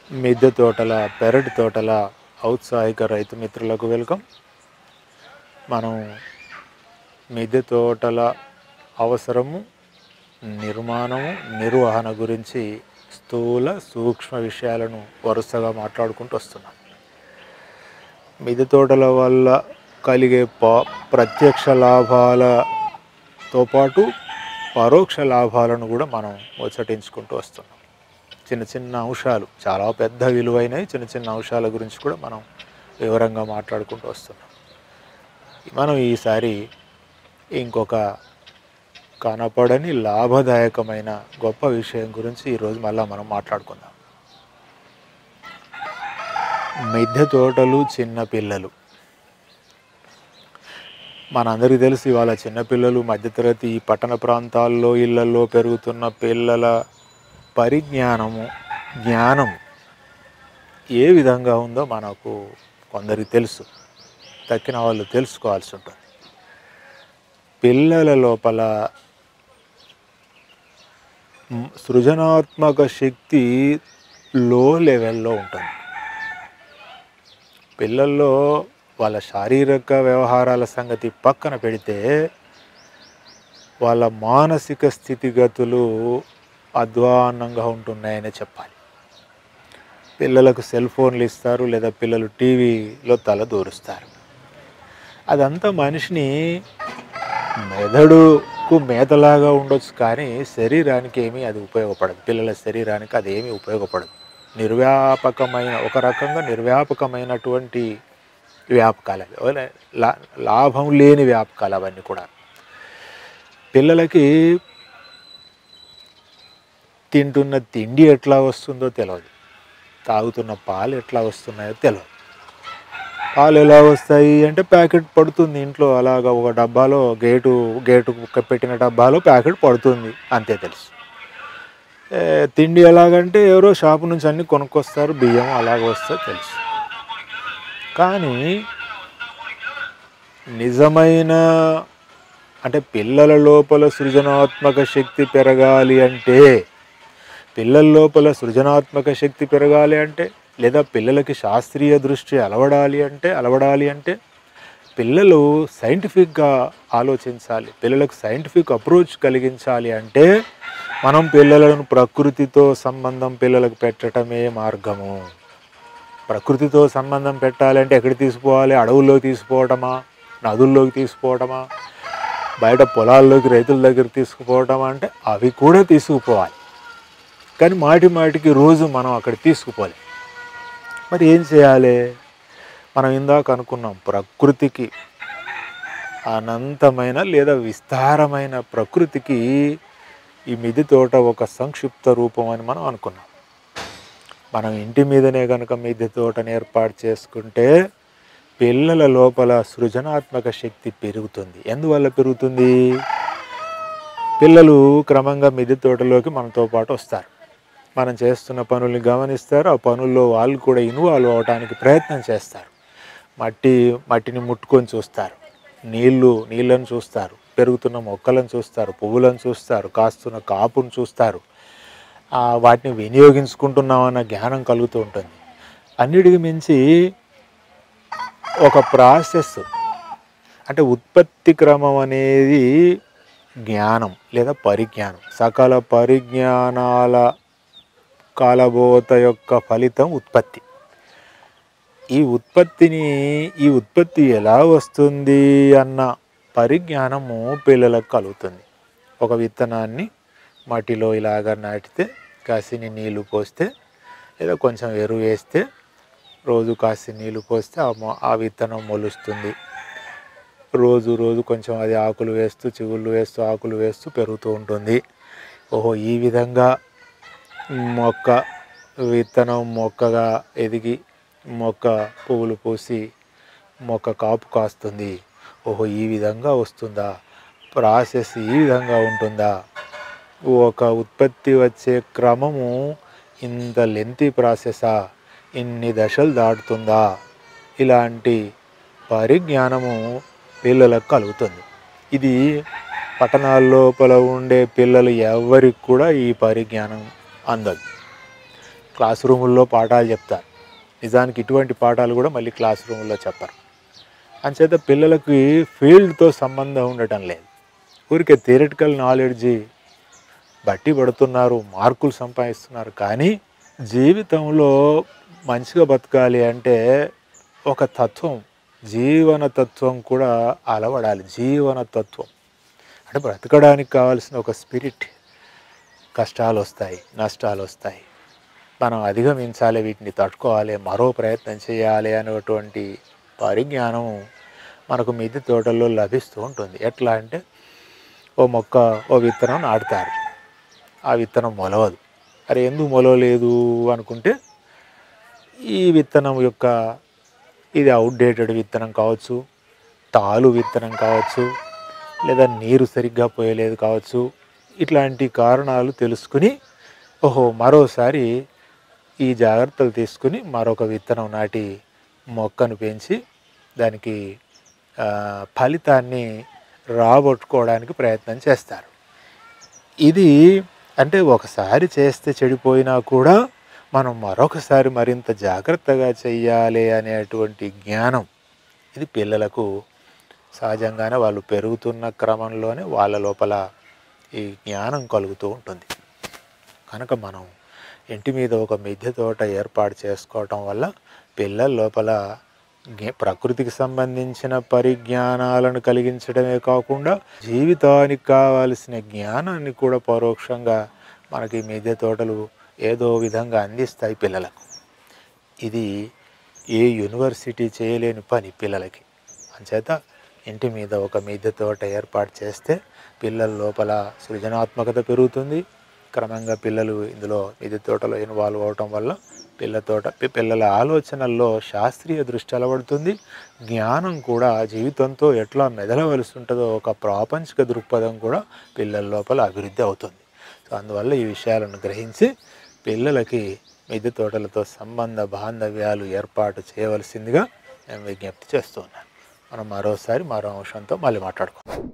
మిద్దె తోటల పెరటి తోటల ఔత్సాహిక రైతు మిత్రులకు వెల్కమ్ మనం మిద్దె తోటల అవసరము నిర్మాణము నిర్వహణ గురించి స్థూల సూక్ష్మ విషయాలను వరుసగా మాట్లాడుకుంటూ వస్తున్నాం మిద్దె తోటల వల్ల కలిగే ప ప్రత్యక్ష లాభాలతో పాటు పరోక్ష లాభాలను కూడా మనం ముచ్చటించుకుంటూ వస్తున్నాం చిన్న చిన్న అంశాలు చాలా పెద్ద విలువైనవి చిన్న చిన్న అంశాల గురించి కూడా మనం వివరంగా మాట్లాడుకుంటూ వస్తున్నాం మనం ఈసారి ఇంకొక కనపడని లాభదాయకమైన గొప్ప విషయం గురించి ఈరోజు మళ్ళీ మనం మాట్లాడుకుందాం మిద్దె తోటలు చిన్న పిల్లలు మనందరికీ తెలుసు ఇవాళ చిన్నపిల్లలు మధ్యతరగతి ఈ పట్టణ ప్రాంతాల్లో ఇళ్లలో పెరుగుతున్న పిల్లల పరిజ్ఞానము జ్ఞానం ఏ విధంగా ఉందో మనకు కొందరికి తెలుసు తక్కిన వాళ్ళు తెలుసుకోవాల్సి ఉంటుంది పిల్లల లోపల మ్, సృజనాత్మక శక్తి లో లెవెల్లో ఉంటుంది పిల్లల్లో వాళ్ళ శారీరక వ్యవహారాల సంగతి పక్కన పెడితే వాళ్ళ మానసిక స్థితిగతులు అధ్వాన్నంగా ఉంటున్నాయని చెప్పాలి పిల్లలకు సెల్ ఫోన్లు ఇస్తారు లేదా పిల్లలు టీవీలో తల దూరుస్తారు అదంతా మనిషిని మెదడుకు మేతలాగా ఉండొచ్చు కానీ శరీరానికి ఏమీ అది ఉపయోగపడదు పిల్లల శరీరానికి అది ఏమీ ఉపయోగపడదు నిర్వ్యాపకమైన ఒక రకంగా నిర్వ్యాపకమైనటువంటి వ్యాపకాలు అవి ఓలే లా లాభం లేని వ్యాపకాలు అవన్నీ కూడా పిల్లలకి తింటున్న తిండి ఎట్లా వస్తుందో తెలియదు తాగుతున్న పాలు ఎట్లా వస్తున్నాయో తెలియదు పాలు ఎలా వస్తాయి అంటే ప్యాకెట్ పడుతుంది ఇంట్లో అలాగా ఒక డబ్బాలో గేటు గేటు పెట్టిన డబ్బాలో ప్యాకెట్ పడుతుంది అంతే తెలుసు ఏ, తిండి ఎలాగంటే ఎవరో షాపు నుంచి అన్ని కొనుక్కొస్తారు బియ్యం అలాగ వస్తే తెలుసు కానీ నిజమైన అంటే పిల్లల లోపల సృజనాత్మక శక్తి పెరగాలి అంటే పిల్లల లోపల సృజనాత్మక శక్తి పెరగాలి అంటే లేదా పిల్లలకి శాస్త్రీయ దృష్టి అలవడాలి అంటే అలవడాలి అంటే పిల్లలు సైంటిఫిక్గా ఆలోచించాలి పిల్లలకు సైంటిఫిక్ అప్రోచ్ కలిగించాలి అంటే మనం పిల్లలను ప్రకృతితో సంబంధం పిల్లలకు పెట్టడమే మార్గము ప్రకృతితో సంబంధం పెట్టాలంటే ఎక్కడ తీసుకుపోవాలి అడవుల్లోకి తీసుకుపోవటమా నదుల్లోకి తీసుకుపోవటమా బయట పొలాల్లోకి రైతుల దగ్గర తీసుకుపోవటమా అంటే అవి కూడా తీసుకుపోవాలి కానీ మాటి మాటికి రోజు మనం అక్కడ తీసుకుపోలే మరి ఏం చేయాలి మనం ఇందాక అనుకున్నాం ప్రకృతికి అనంతమైన లేదా విస్తారమైన ప్రకృతికి ఈ మిది తోట ఒక సంక్షిప్త రూపం అని మనం అనుకున్నాం మనం ఇంటి మీదనే కనుక మిద్దె తోటను ఏర్పాటు చేసుకుంటే పిల్లల లోపల సృజనాత్మక శక్తి పెరుగుతుంది ఎందువల్ల పెరుగుతుంది పిల్లలు క్రమంగా మిద్దె తోటలోకి మనతో పాటు వస్తారు మనం చేస్తున్న పనుల్ని గమనిస్తారు ఆ పనుల్లో వాళ్ళు కూడా ఇన్వాల్వ్ అవడానికి ప్రయత్నం చేస్తారు మట్టి మట్టిని ముట్టుకొని చూస్తారు నీళ్ళు నీళ్ళను చూస్తారు పెరుగుతున్న మొక్కలను చూస్తారు పువ్వులను చూస్తారు కాస్తున్న కాపును చూస్తారు ఆ, వాటిని వినియోగించుకుంటున్నామన్న జ్ఞానం కలుగుతూ ఉంటుంది అన్నిటికి మించి ఒక ప్రాసెస్ అంటే ఉత్పత్తి క్రమం అనేది జ్ఞానం లేదా పరిజ్ఞానం సకల పరిజ్ఞానాల కాలబోత యొక్క ఫలితం ఉత్పత్తి ఈ ఉత్పత్తిని ఈ ఉత్పత్తి ఎలా వస్తుంది అన్న పరిజ్ఞానము పిల్లలకు కలుగుతుంది ఒక విత్తనాన్ని మట్టిలో ఇలాగ నాటితే కాసిని నీళ్లు పోస్తే లేదా కొంచెం ఎరువు వేస్తే రోజు కాసి నీళ్లు పోస్తే ఆ మొ ఆ విత్తనం మొలుస్తుంది రోజు రోజు కొంచెం అది ఆకులు వేస్తూ చిగుళ్ళు వేస్తూ ఆకులు వేస్తూ పెరుగుతూ ఉంటుంది ఓహో ఈ విధంగా మొక్క విత్తనం మొక్కగా ఎదిగి మొక్క పువ్వులు పూసి మొక్క కాపు కాస్తుంది ఓహో ఈ విధంగా వస్తుందా ప్రాసెస్ ఈ విధంగా ఉంటుందా ఒక ఉత్పత్తి వచ్చే క్రమము ఇంత లెంతీ ప్రాసెసా ఇన్ని దశలు దాటుతుందా ఇలాంటి పరిజ్ఞానము పిల్లలకు కలుగుతుంది ఇది పట్టణాల లోపల ఉండే పిల్లలు ఎవరికి కూడా ఈ పరిజ్ఞానం అందదు క్లాస్ రూముల్లో పాఠాలు చెప్తారు నిజానికి ఇటువంటి పాఠాలు కూడా మళ్ళీ క్లాస్ రూముల్లో చెప్పరు అంచేత పిల్లలకి ఫీల్డ్తో సంబంధం ఉండటం లేదు ఊరికే థియరిటికల్ నాలెడ్జి బట్టి పడుతున్నారు మార్కులు సంపాదిస్తున్నారు కానీ జీవితంలో మంచిగా బతకాలి అంటే ఒక తత్వం జీవన తత్వం కూడా అలవడాలి జీవన తత్వం అంటే బ్రతకడానికి కావాల్సిన ఒక స్పిరిట్ కష్టాలు వస్తాయి నష్టాలు వస్తాయి మనం అధిగమించాలి వీటిని తట్టుకోవాలి మరో ప్రయత్నం చేయాలి అనేటువంటి పరిజ్ఞానం మనకు మిద్దె తోటల్లో లభిస్తూ ఉంటుంది ఎట్లా అంటే ఓ మొక్క ఓ విత్తనం నాటుతారు ఆ విత్తనం మొలవదు అరే ఎందుకు మొలవలేదు అనుకుంటే ఈ విత్తనం యొక్క ఇది అవుట్డేటెడ్ విత్తనం కావచ్చు తాలు విత్తనం కావచ్చు లేదా నీరు సరిగ్గా పోయలేదు కావచ్చు ఇట్లాంటి కారణాలు తెలుసుకుని ఓహో మరోసారి ఈ జాగ్రత్తలు తీసుకుని మరొక విత్తనం నాటి మొక్కను పెంచి దానికి ఆ, ఫలితాన్ని రాబట్టుకోవడానికి ప్రయత్నం చేస్తారు ఇది అంటే ఒకసారి చేస్తే చెడిపోయినా కూడా మనం మరొకసారి మరింత జాగ్రత్తగా చెయ్యాలి అనేటువంటి జ్ఞానం ఇది పిల్లలకు సహజంగానే వాళ్ళు పెరుగుతున్న క్రమంలోనే వాళ్ళ లోపల ఈ జ్ఞానం కలుగుతూ ఉంటుంది కనుక మనం ఇంటి మీద ఒక మిద్దె తోట ఏర్పాటు చేసుకోవటం వల్ల పిల్లల లోపల జ్ఞ- ప్రకృతికి సంబంధించిన పరిజ్ఞానాలను కలిగించడమే కాకుండా జీవితానికి కావాల్సిన జ్ఞానాన్ని కూడా పరోక్షంగా మనకి మిద్దె తోటలు ఏదో విధంగా అందిస్తాయి పిల్లలకు ఇది ఏ యూనివర్సిటీ చేయలేని పని పిల్లలకి అంచేత ఇంటి మీద ఒక మిద్దె తోట ఏర్పాటు చేస్తే పిల్లల లోపల సృజనాత్మకత పెరుగుతుంది క్రమంగా పిల్లలు ఇందులో మిద్దె తోటలో ఇన్వాల్వ్ అవటం వల్ల పిల్ల తోట పి- పిల్లల ఆలోచనల్లో శాస్త్రీయ దృష్టి అలవడుతుంది జ్ఞానం కూడా జీవితంతో ఎట్లా మెదలవలసి ఉంటుందో ఒక ప్రాపంచిక దృక్పథం కూడా పిల్లల లోపల అభివృద్ధి అవుతుంది సో అందువల్ల ఈ విషయాలను గ్రహించి పిల్లలకి మిద్దె తోటలతో సంబంధ బాంధవ్యాలు ఏర్పాటు చేయవలసిందిగా నేను విజ్ఞప్తి చేస్తున్నాను మనం మరోసారి మరో అంశంతో మళ్ళీ మాట్లాడుకుందాం